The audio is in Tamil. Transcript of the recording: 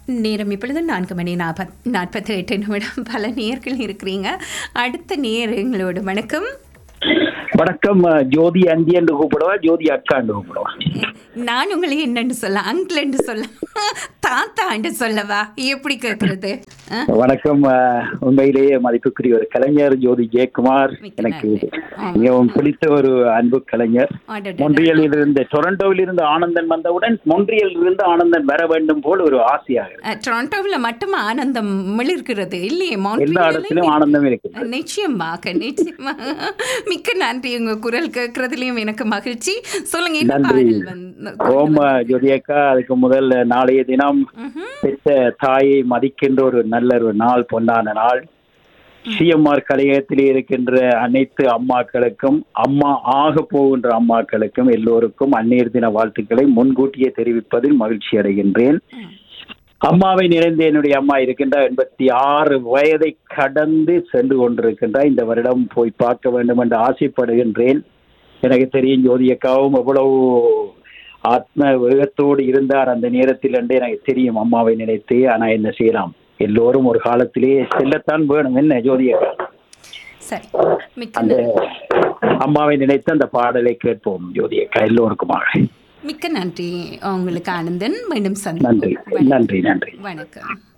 நேரம் இப்பொழுது நான்கு மணி நாற்பத் நாற்பத்தி எட்டு நிமிடம் பல நேர்கள் இருக்கிறீங்க அடுத்த நேரங்களோடு வணக்கம் வணக்கம் அஹ், ஜோதி அந்தி என்று கூப்பிடுவா ஜோதி அக்கா என்று கூப்பிடுவா நான் உங்களை என்னன்னு சொல்ல அங்கிள் என்று சொல்ல தாத்தா என்று சொல்லவா எப்படி கேட்கறது ஆ? வணக்கம் அஹ், உண்மையிலேயே மதிப்புக்குரிய ஒரு கலைஞர் ஜோதி ஜெயக்குமார் மிக்க எனக்கு நன்றி. ஆ. மிகவும் பிடித்த ஒரு அன்பு கலைஞர் அடடடா. மொன்றியலில் இருந்து டொரண்டோவில் இருந்து ஆனந்தன் வந்தவுடன் மொன்றியலில் இருந்து ஆனந்தன் வர வேண்டும் போல் ஒரு ஆசையாக இருக்கு. அஹ், டொரண்டோவில் மட்டும் ஆனந்தம் மிளிர்கிறது இல்லையே எல்லா மாண்ட்ரியாலில் இடத்திலும் ஆனந்தம் இருக்கு நிச்சயமாக நிச்சயமாக மிக்க நன்றி உங்க குரல் கேட்கறதுலயும் எனக்கு மகிழ்ச்சி சொல்லுங்க என்ன நன்றி பாடல் வந்து ஓம் அஹ், ஜோதி அக்கா அதுக்கு முதல் நாளைய தினம் ம்ஹும். பெற்ற தாயை மதிக்கின்ற ஒரு நல்ல ஒரு நாள் பொன்னான நாள் சிஎம்ஆர் கலையகத்திலே இருக்கின்ற அனைத்து அம்மாக்களுக்கும் அம்மா ஆக போகின்ற அம்மாக்களுக்கும் எல்லோருக்கும் அந்நீர் தின வாழ்த்துக்களை முன்கூட்டியே தெரிவிப்பதில் மகிழ்ச்சி அடைகின்றேன் அம்மாவை நிறைந்த என்னுடைய அம்மா இருக்கின்ற எண்பத்தி ஆறு வயதை கடந்து சென்று கொண்டிருக்கின்ற இந்த வருடம் போய் பார்க்க வேண்டும் என்று ஆசைப்படுகின்றேன் எனக்கு தெரியும் ஜோதியக்காவும் எவ்வளவு ஆத்ம வேகத்தோடு இருந்தார் அந்த நேரத்தில் என்று எனக்கு தெரியும் அம்மாவை நினைத்து ஆனா என்ன செய்யலாம் எல்லோரும் ஒரு காலத்திலே செல்லத்தான் வேணும் என்ன ஜோதியக்கா சரி மிக்க அந்த நன்றி. அம்மாவை நினைத்து அந்த பாடலை கேட்போம் ஜோதியக்கா எல்லோருக்குமாக மிக்க நன்றி உங்களுக்கு ஆனந்தன் மீண்டும் நன்றி சந்திப்போம் நன்றி நன்றி வணக்கம்